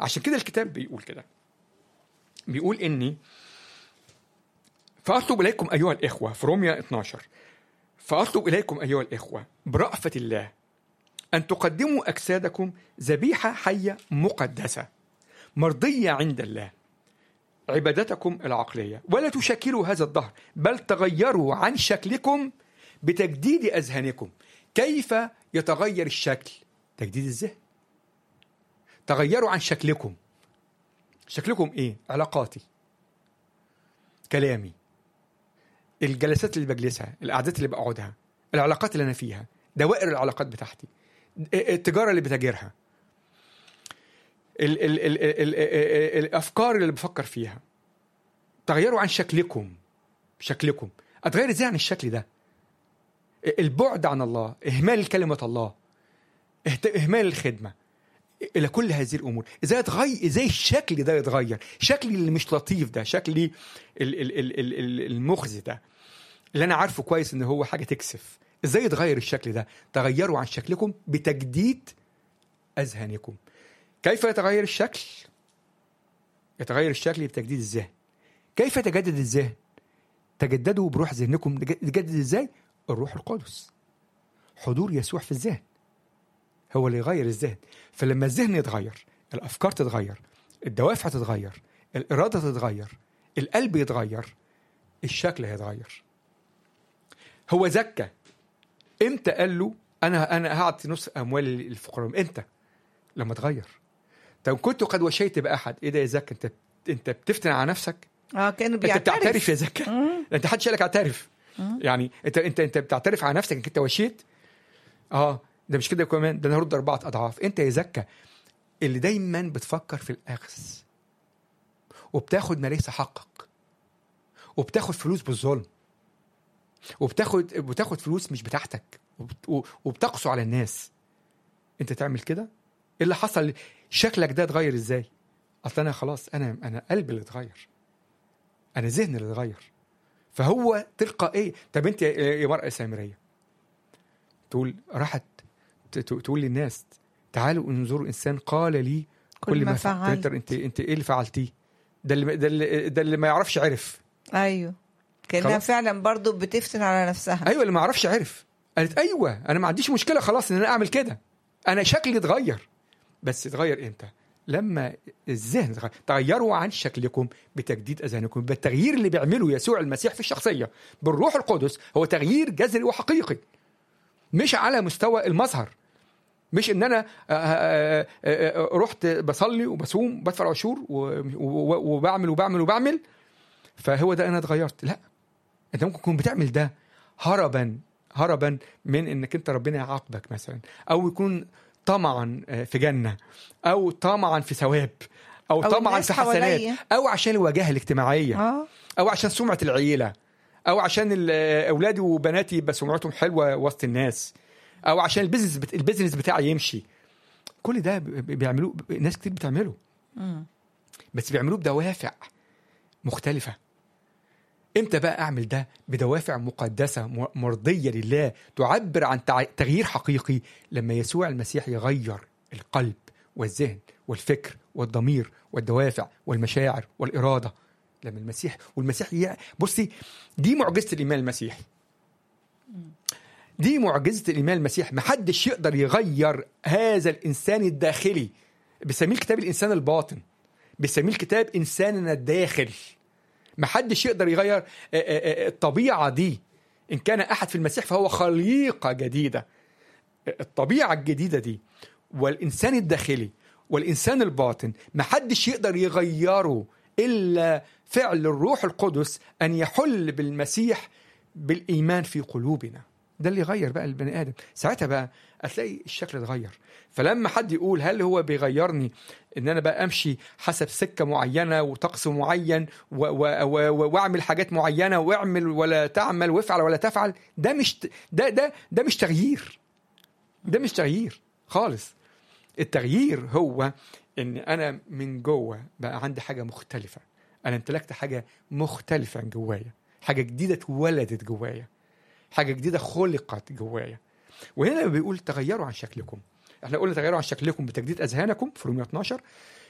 عشان كده الكتاب بيقول كده بيقول اني فاطلب اليكم ايها الاخوه في روميا 12 فاطلب اليكم ايها الاخوه برأفة الله ان تقدموا اجسادكم ذبيحه حيه مقدسه مرضيه عند الله عبادتكم العقليه ولا تشكلوا هذا الظهر بل تغيروا عن شكلكم بتجديد اذهانكم كيف يتغير الشكل تجديد الذهن تغيروا عن شكلكم شكلكم ايه علاقاتي كلامي الجلسات اللي بجلسها القعدات اللي بقعدها العلاقات اللي انا فيها دوائر العلاقات بتاعتي التجاره اللي بتاجرها ال ال ال ال ال الافكار اللي بفكر فيها تغيروا عن شكلكم شكلكم اتغير ازاي عن الشكل ده البعد عن الله اهمال كلمه الله اهت- اهمال الخدمه الى كل هذه الامور ازاي اتغير ازاي الشكل ده يتغير شكلي اللي مش لطيف ده شكلي ال- ال- ال- ال- ال- المخزي ده اللي انا عارفه كويس ان هو حاجه تكسف ازاي يتغير الشكل ده تغيروا عن شكلكم بتجديد اذهانكم كيف يتغير الشكل يتغير الشكل بتجديد الذهن كيف يتجدد الذهن تجددوا بروح ذهنكم تجدد ازاي الروح القدس حضور يسوع في الذهن هو اللي يغير الذهن فلما الذهن يتغير الافكار تتغير الدوافع تتغير الاراده تتغير القلب يتغير الشكل هيتغير هو زكى امتى قال له انا انا هعطي نص اموال الفقراء امتى لما تغير طب كنت قد وشيت باحد ايه ده يا زكى انت انت بتفتن على نفسك اه كانه انت بتعترف بيعترف يا زكى مم. انت حدش قالك اعترف مم. يعني انت انت انت بتعترف على نفسك انك انت وشيت اه ده مش كده كمان ده انا هرد اربعه اضعاف انت يا زكى اللي دايما بتفكر في الاخذ وبتاخد ما ليس حقك وبتاخد فلوس بالظلم وبتاخد بتاخد فلوس مش بتاعتك وبت- وبتقسو على الناس انت تعمل كده ايه اللي حصل شكلك ده اتغير ازاي اصل انا خلاص انا انا قلبي اللي اتغير انا ذهني اللي اتغير فهو تلقائيا طب انت يا- يا مرأة سامرية تقول راحت ت- ت- تقول للناس تعالوا انظروا انسان قال لي كل, ما فعلت انت انت انت ايه اللي فعلتيه ده اللي ده اللي, ده اللي ما يعرفش عرف ايوه كانها خلاص. فعلا برضو بتفتن على نفسها ايوه اللي ما يعرفش عرف قالت ايوه انا ما عنديش مشكله خلاص ان انا اعمل كده انا شكلي اتغير بس اتغير امتى لما الذهن اتغير تغيروا عن شكلكم بتجديد اذهانكم بالتغيير اللي بيعمله يسوع المسيح في الشخصيه بالروح القدس هو تغيير جذري وحقيقي مش على مستوى المظهر مش ان انا آه، آه، آه، آه، رحت بصلي وبصوم بدفع عشور و- و- وبعمل وبعمل وبعمل فهو ده انا اتغيرت لا انت ممكن تكون بتعمل ده هربا هربا من انك انت ربنا يعاقبك مثلا او يكون طمعا آه، في جنه او طمعا في ثواب او, أو طمعا الناس في حسنات حواليا. او عشان الواجهه الاجتماعيه اه او عشان سمعه العيله او عشان ال- اولادي وبناتي يبقى سمعتهم حلوه وسط الناس او عشان البيزنس بت... البيزنس بتاعي يمشي كل ده ب- ب- بيعملوه ب- ناس كتير بتعمله مم. بس بيعملوه بدوافع مختلفة امتى بقى اعمل ده بدوافع مقدسة م- مرضية لله تعبر عن تع- تغيير حقيقي لما يسوع المسيح يغير القلب والذهن والفكر والضمير والدوافع والمشاعر والإرادة لما المسيح والمسيح ي... بصي دي معجزة الإيمان المسيحي دي معجزة الإيمان المسيحي محدش يقدر يغير هذا الإنسان الداخلي بيسميه الكتاب الإنسان الباطن بيسميه الكتاب إنساننا الداخل محدش يقدر يغير آه، آه، آه، الطبيعة دي إن كان أحد في المسيح فهو خليقة جديدة الطبيعة الجديدة دي والإنسان الداخلي والإنسان الباطن محدش يقدر يغيره إلا فعل الروح القدس أن يحل بالمسيح بالإيمان في قلوبنا ده اللي يغير بقى البني آدم ساعتها بقى هتلاقي الشكل اتغير فلما حد يقول هل هو بيغيرني ان انا بقى امشي حسب سكه معينه وطقس معين و- و- و- واعمل حاجات معينه واعمل ولا تعمل وافعل ولا تفعل ده مش ده ده ده مش تغيير ده مش تغيير خالص التغيير هو ان انا من جوه بقى عندي حاجه مختلفه انا امتلكت حاجه مختلفه جوايا حاجه جديده اتولدت جوايا حاجه جديده خلقت جوايا وهنا بيقول تغيروا عن شكلكم احنا قلنا تغيروا عن شكلكم بتجديد اذهانكم في رومية 12